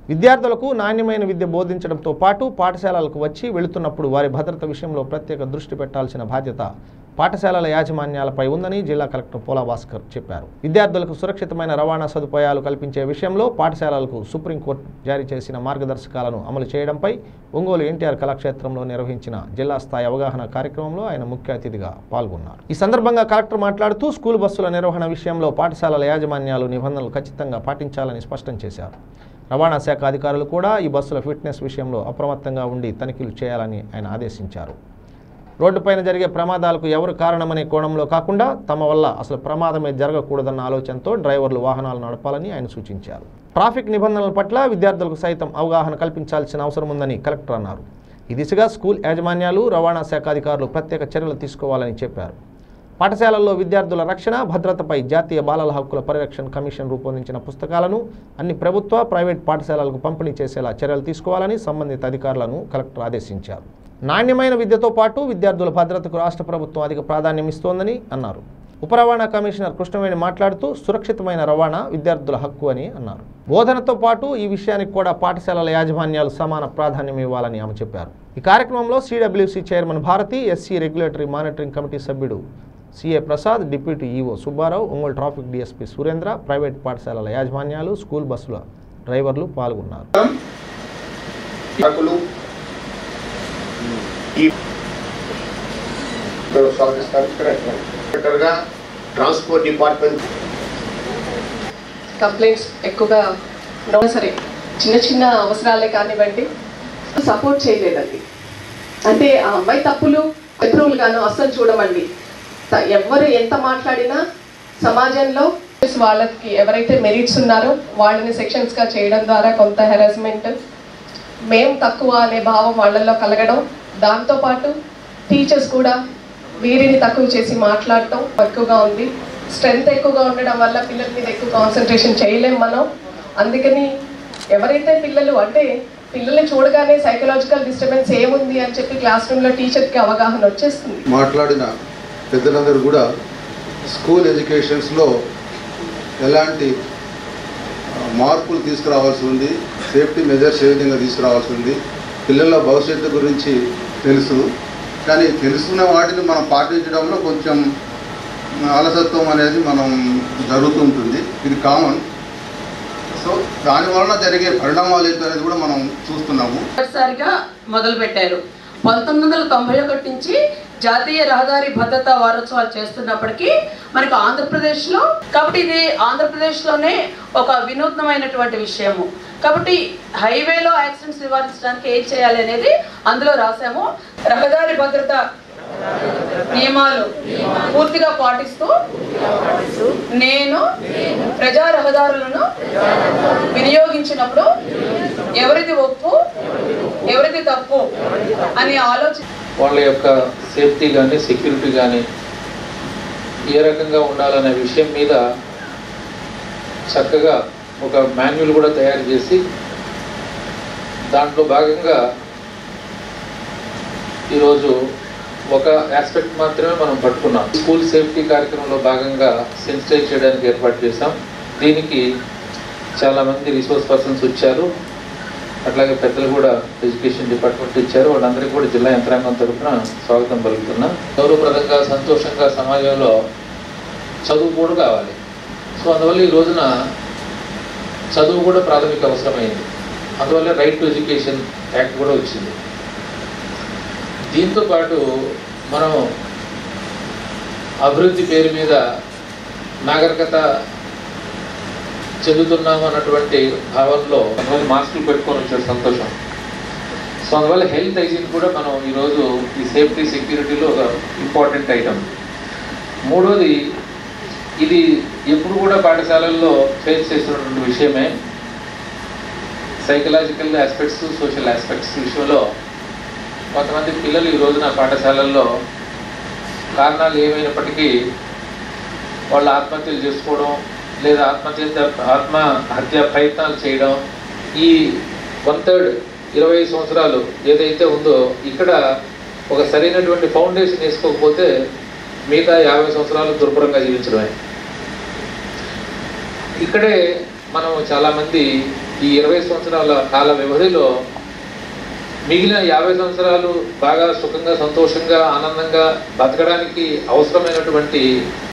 విద్యార్థులకు నాణ్యమైన విద్య బోధించడంతో పాటు పాఠశాలలకు వచ్చి వెళుతున్నప్పుడు వారి భద్రత విషయంలో ప్రత్యేక దృష్టి పెట్టాల్సిన బాధ్యత పాఠశాలల యాజమాన్యాలపై ఉందని జిల్లా కలెక్టర్ పోలా భాస్కర్ చెప్పారు విద్యార్థులకు సురక్షితమైన రవాణా సదుపాయాలు కల్పించే విషయంలో పాఠశాలలకు సుప్రీంకోర్టు జారీ చేసిన మార్గదర్శకాలను అమలు చేయడంపై ఒంగోలు ఎన్టీఆర్ కళాక్షేత్రంలో నిర్వహించిన జిల్లా స్థాయి అవగాహన కార్యక్రమంలో ఆయన ముఖ్య అతిథిగా పాల్గొన్నారు ఈ సందర్భంగా కలెక్టర్ మాట్లాడుతూ స్కూల్ బస్సుల నిర్వహణ విషయంలో పాఠశాలల యాజమాన్యాలు నిబంధనలు ఖచ్చితంగా పాటించాలని స్పష్టం చేశారు రవాణా శాఖ అధికారులు కూడా ఈ బస్సుల ఫిట్నెస్ విషయంలో అప్రమత్తంగా ఉండి తనిఖీలు చేయాలని ఆయన ఆదేశించారు రోడ్డుపైన జరిగే ప్రమాదాలకు ఎవరు కారణమనే కోణంలో కాకుండా తమ వల్ల అసలు ప్రమాదమే జరగకూడదన్న ఆలోచనతో డ్రైవర్లు వాహనాలు నడపాలని ఆయన సూచించారు ట్రాఫిక్ నిబంధనల పట్ల విద్యార్థులకు సైతం అవగాహన కల్పించాల్సిన అవసరం ఉందని కలెక్టర్ అన్నారు ఈ దిశగా స్కూల్ యాజమాన్యాలు రవాణా శాఖ అధికారులు ప్రత్యేక చర్యలు తీసుకోవాలని చెప్పారు పాఠశాలల్లో విద్యార్థుల రక్షణ భద్రతపై జాతీయ బాలల హక్కుల పరిరక్షణ కమిషన్ రూపొందించిన పుస్తకాలను అన్ని ప్రభుత్వ ప్రైవేట్ పాఠశాలలకు పంపిణీ చేసేలా చర్యలు తీసుకోవాలని సంబంధిత అధికారులను కలెక్టర్ ఆదేశించారు నాణ్యమైన విద్యతో పాటు విద్యార్థుల భద్రతకు రాష్ట్ర ప్రభుత్వం అధిక ప్రాధాన్యం ఇస్తోందని అన్నారు ఉప రవాణా కమిషనర్ కృష్ణవేణి మాట్లాడుతూ సురక్షితమైన రవాణా విద్యార్థుల హక్కు అని అన్నారు బోధనతో పాటు ఈ విషయానికి కూడా పాఠశాలల యాజమాన్యాలు సమాన ప్రాధాన్యం ఇవ్వాలని ఆమె చెప్పారు ఈ కార్యక్రమంలో CWC chairman Bharathi SC regulatory monitoring committee సభ్యుడు CA Prasad deputy EO Subbarao Ongole traffic DSP Surendra private పాఠశాలల యాజమాన్యాలు స్కూల్ బస్సుల డ్రైవర్లు పాల్గొన్నారు హక్కులు ఈ స్వాగతిస్తారు సెక్రటరీగా ట్రాన్స్పోర్ట్ డిపార్ట్మెంట్ కంప్లైంట్స్ ఎక్కువగా ఉండవు సరే చిన్న చిన్న అవసరాలే కానివ్వండి సపోర్ట్ చేయలేదండి అంటే ఆ అమ్మాయి తప్పులు శత్రువులు గాను అస్సలు చూడమండి త- ఎవరు ఎంత మాట్లాడినా సమాజంలో వాళ్ళకి ఎవరైతే మెరిట్స్ ఉన్నారో వాళ్ళని సెక్షన్స్ గా చేయడం ద్వారా కొంత హెరాస్మెంట్ మేం తక్కువ అనే భావం వాళ్ళల్లో కలగడం దాంతోపాటు టీచర్స్ కూడా వీరిని తక్కువ చేసి మాట్లాడటం ఎక్కువగా ఉంది స్ట్రెంగ్త్ ఎక్కువగా ఉండడం వల్ల పిల్లల మీద ఎక్కువ కాన్సన్ట్రేషన్ చేయలేం మనం అందుకని ఎవరైతే పిల్లలు అంటే పిల్లల్ని చూడగానే సైకలాజికల్ డిస్టర్బెన్స్ ఏముంది అని చెప్పి క్లాస్ రూమ్లో టీచర్కి అవగాహన వచ్చేస్తుంది మాట్లాడిన పెద్దలందరూ కూడా స్కూల్ ఎడ్యుకేషన్స్లో ఎలాంటి ఆ, మార్పులు తీసుకురావాల్సి ఉంది సేఫ్టీ మెజర్స్ ఏ విధంగా తీసుకురావాల్సి ఉంది పిల్లల భవిష్యత్తు గురించి తెలుసు కానీ తెలుసుకున్న వాటిని మనం పాటించడంలో కొంచెం అలసత్వం అనేది మనం జరుగుతూ ఉంటుంది ఇది కామన్ సో దాని వలన జరిగే పరిణామాలు ఏంటో అనేది కూడా మనం చూస్తున్నాము మొదటిసారిగా మొదలు పెట్టారు పంతొమ్మిది వందల తొంభై ఒకటి నుంచి జాతీయ రహదారి భద్రతా వారోత్సవాలు చేస్తున్నప్పటికీ మనకు ఆంధ్రప్రదేశ్లో కాబట్టి ఇది ఆంధ్రప్రదేశ్లోనే ఒక వినూత్నమైనటువంటి విషయము కాబట్టి హైవేలో యాక్సిడెంట్స్ నివారించడానికి ఏం చేయాలి అనేది అందులో రాసాము రహదారి భద్రత నియమాలు పూర్తిగా పాటిస్తూ నేను ప్రజా రహదారులను వినియోగించినప్పుడు ఎవరిది ఒప్పు ఎవరిది తప్పు అని ఆలోచి వాళ్ళ యొక్క సేఫ్టీ కానీ సెక్యూరిటీ కానీ ఏ రకంగా ఉండాలనే విషయం మీద చక్కగా ఒక మాన్యువల్ కూడా తయారు చేసి దాంట్లో భాగంగా ఈరోజు ఒక ఆస్పెక్ట్ మాత్రమే మనం పట్టుకున్నాం స్కూల్ సేఫ్టీ కార్యక్రమంలో భాగంగా సెన్సిటైజ్ చేయడానికి ఏర్పాటు చేశాం దీనికి చాలామంది రిసోర్స్ పర్సన్స్ వచ్చారు అట్లాగే పెద్దలు కూడా ఎడ్యుకేషన్ డిపార్ట్మెంట్ ఇచ్చారు వాళ్ళందరికీ కూడా జిల్లా యంత్రాంగం తరఫున స్వాగతం పలుకుతున్నా గౌరవప్రదంగా సంతోషంగా సమాజంలో చదువు కూడా కావాలి సో అందువల్ల ఈ రోజున చదువు కూడా ప్రాథమిక అవసరమైంది అందువల్ల రైట్ టు ఎడ్యుకేషన్ యాక్ట్ కూడా వచ్చింది దీంతో పాటు మనం అభివృద్ధి పేరు మీద నాగరికత చెందుతున్నాము అన్నటువంటి భావనలో కొంతమంది మాస్కులు పెట్టుకొని వచ్చారు సంతోషం సో అందువల్ల హెల్త్ హైజీన్ కూడా మనం ఈరోజు ఈ సేఫ్టీ సెక్యూరిటీలో ఒక ఇంపార్టెంట్ ఐటమ్ మూడోది ఇది ఎప్పుడు కూడా పాఠశాలల్లో ఫేస్ చేస్తున్నటువంటి విషయమే సైకలాజికల్ ఆస్పెక్ట్స్ సోషల్ ఆస్పెక్ట్స్ విషయంలో కొంతమంది పిల్లలు ఈ రోజున పాఠశాలల్లో కారణాలు ఏమైనప్పటికీ వాళ్ళు ఆత్మహత్యలు చేసుకోవడం లేదా ఆత్మహత్య ఆత్మహత్య ప్రయత్నాలు చేయడం ఈ వన్ థర్డ్ ఇరవై సంవత్సరాలు ఏదైతే ఉందో ఇక్కడ ఒక సరైనటువంటి ఫౌండేషన్ వేసుకోకపోతే మిగతా యాభై సంవత్సరాలు దుర్భరంగా జీవించడమే ఇక్కడే మనం చాలామంది ఈ ఇరవై సంవత్సరాల కాల వ్యవధిలో మిగిలిన యాభై సంవత్సరాలు బాగా సుఖంగా సంతోషంగా ఆనందంగా బతకడానికి అవసరమైనటువంటి